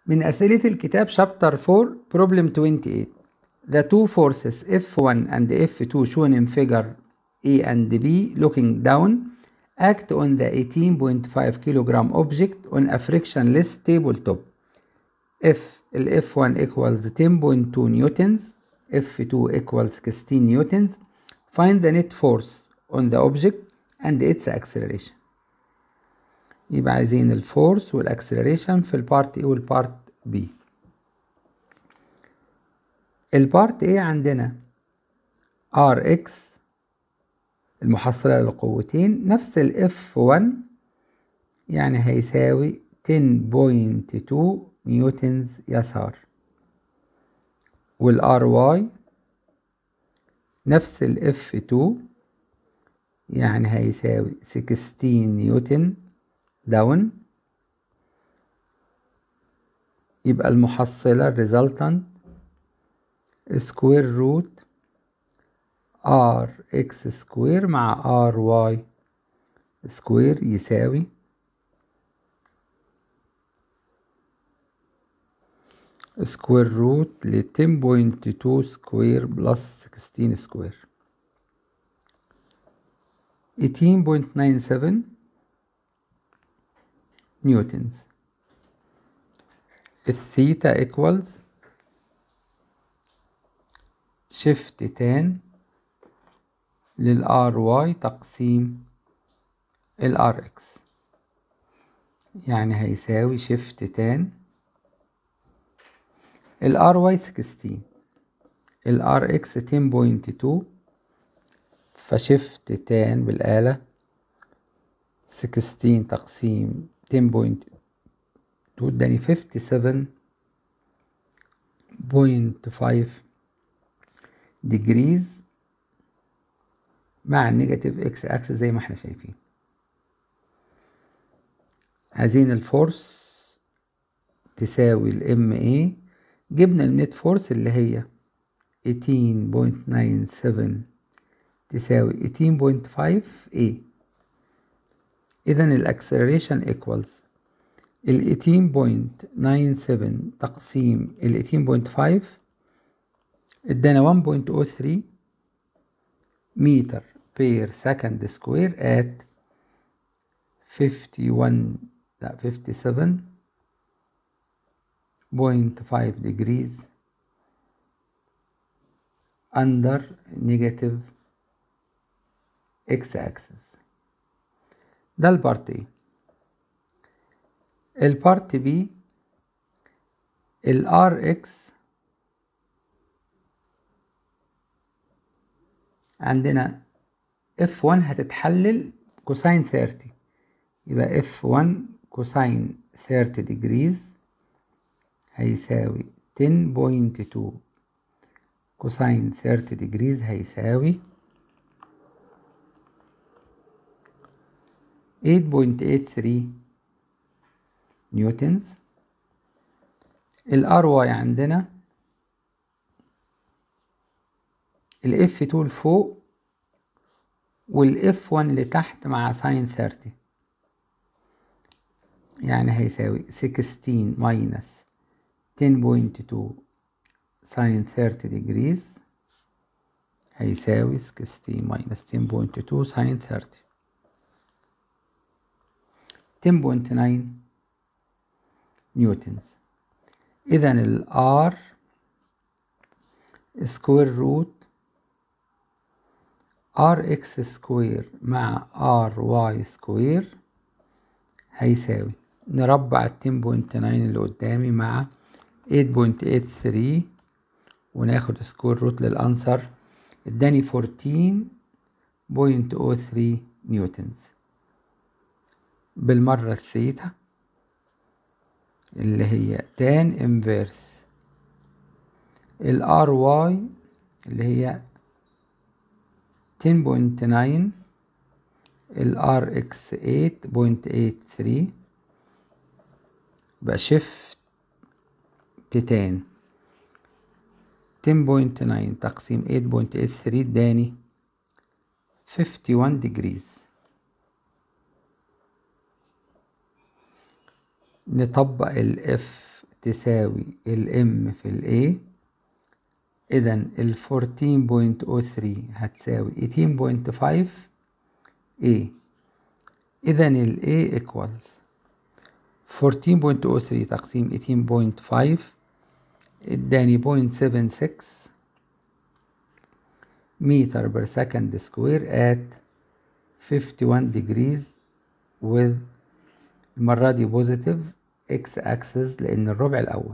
من أسئلة الكتاب شابتر 4 problem 28 The two forces F1 and F2 shown in figure A and B looking down act on the 18.5 kilogram object on a frictionless tabletop F ال F1 equals 10.2 newtons F2 equals 16 newtons find the net force on the object and its acceleration يبقى عايزين الفورس والاكسلريشن في البارت A والبارت B البارت A عندنا Rx المحصلة للقوتين نفس ال F1 يعني هيساوي 10.2 نيوتنز يسار وال Ry نفس ال F2 يعني هيساوي 16 نيوتن داون يبقى المحصلة الريزلتانت سكوير روت ار اكس سكوير مع ار واي سكوير يساوي سكوير روت ل 10.2 سكوير بلس 16 سكوير 18.97 نيوتنز الثيتا equals شيفت تان للار واي تقسيم الار اكس يعني هيساوي شيفت تان الار واي 16 الار اكس 10.2 فشيفت تان بالآلة 16 تقسيم 10.2 اداني 57.5 ديجريز مع النيجاتيف اكس اكس زي ما احنا شايفين عايزين الفورس تساوي الام اي جبنا النت فورس اللي هي 18.97 تساوي 18.5 a اذا الاكسلريشن equals ال 18.97 تقسيم ال 18.5 ادانا 1.03 متر بير سكند سكوير at 51 لا 57.5 degrees under negative x axis ده البارت A البارت B ال RX عندنا F1 هتتحلل كوساين 30 يبقى F1 كوساين 30 degrees هيساوي 10.2 كوساين 30 degrees هيساوي 8.83 نيوتنز الار واي عندنا الاف 2 لفوق والاف 1 لتحت مع ساين 30 يعني هيساوي 16 ماينس 10.2 ساين 30 degrees هيساوي 16 ماينس 10.2 ساين 30 10.9 نيوتنز إذا ال R سكوير روت ار اكس سكوير مع ار واي سكوير هيساوي نربع التين بوينت ناين اللي قدامي مع ايت بوينت ايت ثري وناخد سكوير روت للأنسر اداني فورتين بوينت او ثري نيوتنز بالمرة الثيتا اللي هي تان انفيرس الار واي اللي هي 10.9 الار اكس 8.83 بقى شيفت تان 10.9 تقسيم 8.83 اداني 51 degrees نطبق ال F تساوي الام في ال A إذا ال 14.03 هتساوي 18.5 A إذا ال A equals 14.03 تقسيم 18.5 اداني 0.76 meter per second square at 51 degrees with المرة دي positive x axis لأن الربع الأول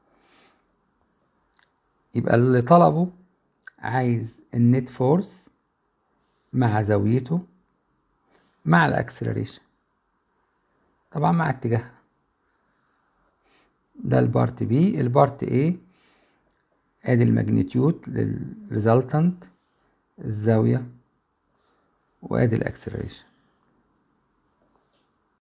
يبقى اللي طلبه عايز النت فورس مع زاويته مع الاكسلريشن طبعا مع اتجاهها ده البارت بي البارت ايه ادي الماجنتيود للريزلتنت الزاوية وادي الاكسلريشن